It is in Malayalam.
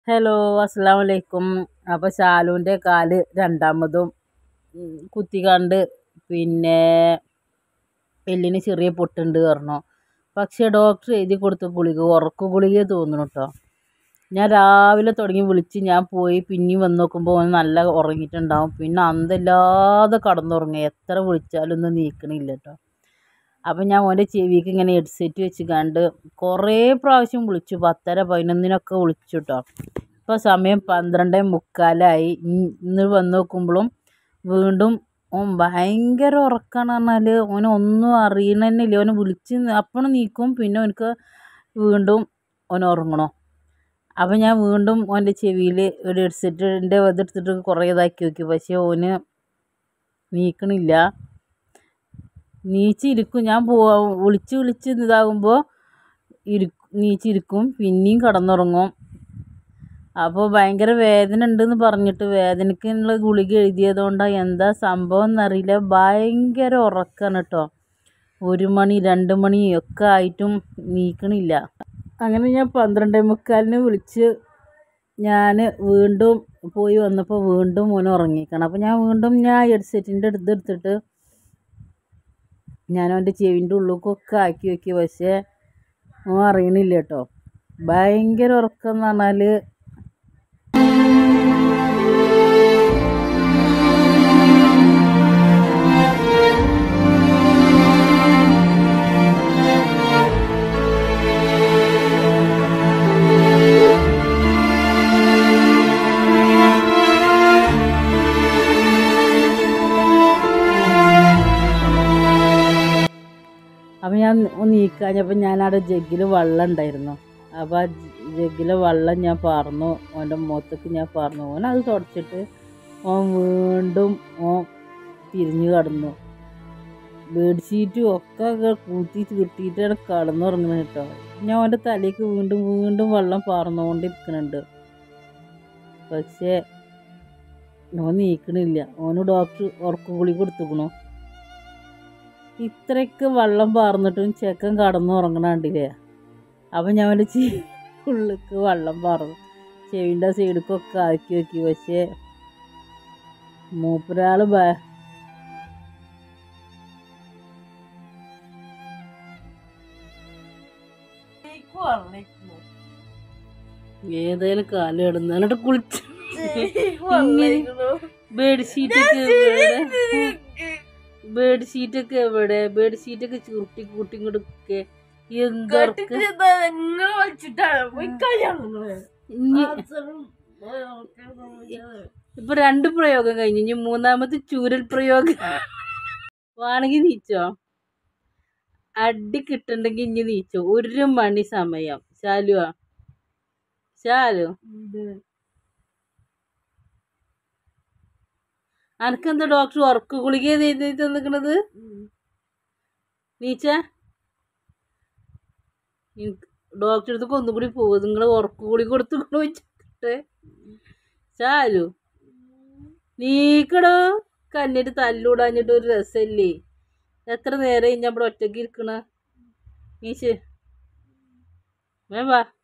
ഹലോ അസ്സാം വലൈക്കും അപ്പോൾ ശാലുവിൻ്റെ കാല് രണ്ടാമതും ഉം, കുത്തിക്കണ്ട് പിന്നെ എല്ലിന് ചെറിയ പൊട്ടുണ്ട് പറഞ്ഞു പക്ഷേ ഡോക്ടർ എഴുതി കൊടുത്ത ഗുളിക ഉറക്ക ഗുളിക തോന്നുന്നു കേട്ടോ ഞാൻ രാവിലെ തുടങ്ങി വിളിച്ച് ഞാൻ പോയി പിന്നെയും വന്ന് നോക്കുമ്പോൾ ഓൻ നല്ല ഉറങ്ങിയിട്ടുണ്ടാവും പിന്നെ അന്തല്ലാതെ കടന്നുറങ്ങുക എത്ര വിളിച്ചാലും ഒന്നും നീക്കണില്ല കേട്ടോ അപ്പം ഞാൻ ഓൻ്റെ ചെവിക്ക് ഇങ്ങനെ ഹെഡ്സെറ്റ് വെച്ച് കണ്ട് കുറേ പ്രാവശ്യം വിളിച്ചു പത്തര പതിനൊന്നിനൊക്കെ വിളിച്ചു കേട്ടോ ഇപ്പോൾ സമയം പന്ത്രണ്ട് മുക്കാലായി ഇൻ- ഇന്ന് വന്ന് നോക്കുമ്പോഴും വീണ്ടും ഓൻ ഭയങ്കര ഉറക്കമാണ് പറഞ്ഞാൽ ഓന് ഒന്നും അറിയണമെന്നില്ല ഓനെ വിളിച്ച് അപ്പം നീക്കും പിന്നെ ഓനക്ക് വീണ്ടും ഓൻ ഉറങ്ങണോ അപ്പം ഞാൻ വീണ്ടും ഓൻ്റെ ചെവിയിൽ ഒരു ഹെഡ്സെറ്റിൻ്റെ ഇതെടുത്തിട്ട് കുറേ ഇതാക്കി നോക്കി പക്ഷേ ഓന് നീക്കണില്ല നീച്ചിരിക്കും ഞാൻ പോവാ വിളിച്ച് വിളിച്ച് ഇതാകുമ്പോൾ ഇരി നീച്ചിരിക്കും പിന്നെയും കിടന്നുറങ്ങും അപ്പോൾ ഭയങ്കര വേദന ഉണ്ടെന്ന് പറഞ്ഞിട്ട് വേദനയ്ക്കുള്ള ഗുളിക എഴുതിയതുകൊണ്ടാണ് എന്താ സംഭവം എന്നറിയില്ല ഭയങ്കര ഉറക്കമാണ് കേട്ടോ ഒരു മണി രണ്ട് മണി ഒക്കെ ആയിട്ടും നീക്കണില്ല അങ്ങനെ ഞാൻ പന്ത്രണ്ടേ മുക്കാലിന് വിളിച്ച് ഞാൻ വീണ്ടും പോയി വന്നപ്പോൾ വീണ്ടും മോൻ ഉറങ്ങിക്കണം അപ്പോൾ ഞാൻ വീണ്ടും ഞാൻ ഹെഡ്സെറ്റിൻ്റെ അടുത്ത് എടുത്തിട്ട് ഞാൻ അവൻ്റെ ചെവിൻ്റെ ഉള്ളിലേക്കൊക്കെ ആക്കി വെക്കി പക്ഷേ ഓൻ അറിയണില്ല കേട്ടോ ഭയങ്കര ഉറക്കം എന്ന് പറഞ്ഞാൽ അപ്പം ഞാൻ ഒന്ന് നീക്കാഞ്ഞപ്പോൾ ഞാനവിടെ ജഗ്ഗിൽ വെള്ളം ഉണ്ടായിരുന്നു അപ്പോൾ ആ ജഗ്ഗിലെ വെള്ളം ഞാൻ പാർന്നു ഓൻ്റെ മുഖത്തേക്ക് ഞാൻ പാർന്നു ഓൻ അത് തുടച്ചിട്ട് ഓൻ വീണ്ടും ഓൻ തിരിഞ്ഞു കടന്നു ബെഡ്ഷീറ്റും ഒക്കെ കൂട്ടി കിട്ടിയിട്ടാണ് കടന്നുറങ്ങുന്നത് കേട്ടോ ഞാൻ ഓൻ്റെ തലയ്ക്ക് വീണ്ടും വീണ്ടും വെള്ളം പാർന്നുകൊണ്ടിരിക്കുന്നുണ്ട് പക്ഷേ ഓൻ നീക്കണില്ല ഓന് ഡോക്ടർ ഉറക്കം ഗുളി കൊടുത്തുക്കണു ഇത്രയൊക്കെ വെള്ളം പാർന്നിട്ടും ചെക്കൻ കടന്നു ഉറങ്ങണ കണ്ടില്ലേ അപ്പം ഞാൻ അവൻ്റെ ചെ ഉള്ളിക്ക് വെള്ളം പാർന്നു ചെവിൻ്റെ സൈഡിക്കൊക്കെ ആക്കി വെക്കി പക്ഷേ മൂപ്പരാൾ ഭ ഏതായാലും കാലം ഇടുന്നു എന്നിട്ട് കുളിച്ച് ബെഡ്ഷീറ്റൊക്കെ എവിടെ ബെഡ്ഷീറ്റൊക്കെ എവിടെ ബെഡ്ഷീറ്റൊക്കെ ചുരുട്ടി കൂട്ടി കൊടുക്കെ എന്തൊക്കെ ഇനി ഇപ്പൊ രണ്ട് പ്രയോഗം കഴിഞ്ഞു ഇനി മൂന്നാമത്തെ ചൂരൽ പ്രയോഗം വേണമെങ്കിൽ നീച്ചോ അടി കിട്ടണ്ടെങ്കിൽ ഇനി നീച്ചോ ഒരു മണി സമയം ശാലുവാ ശാലു അനക്കെന്താ ഡോക്ടർ ഉറക്ക ഗുളിക എഴുതി തന്നിക്കണത് നീച്ച ഡോക്ടറെ അടുത്തൊക്കെ ഒന്നും കൂടി പോകും നിങ്ങൾ ഉറക്ക ഗുളിക കൊടുത്തുക്കണോ വെച്ചിട്ട് ചാലു നീക്കടോ കന്നിട്ട് തല്ലൂടാഞ്ഞിട്ട് ഒരു രസമില്ലേ എത്ര നേരം ഞാൻ ഇവിടെ ഒറ്റയ്ക്ക് ഇരിക്കണ നീച്ച് വേ വാ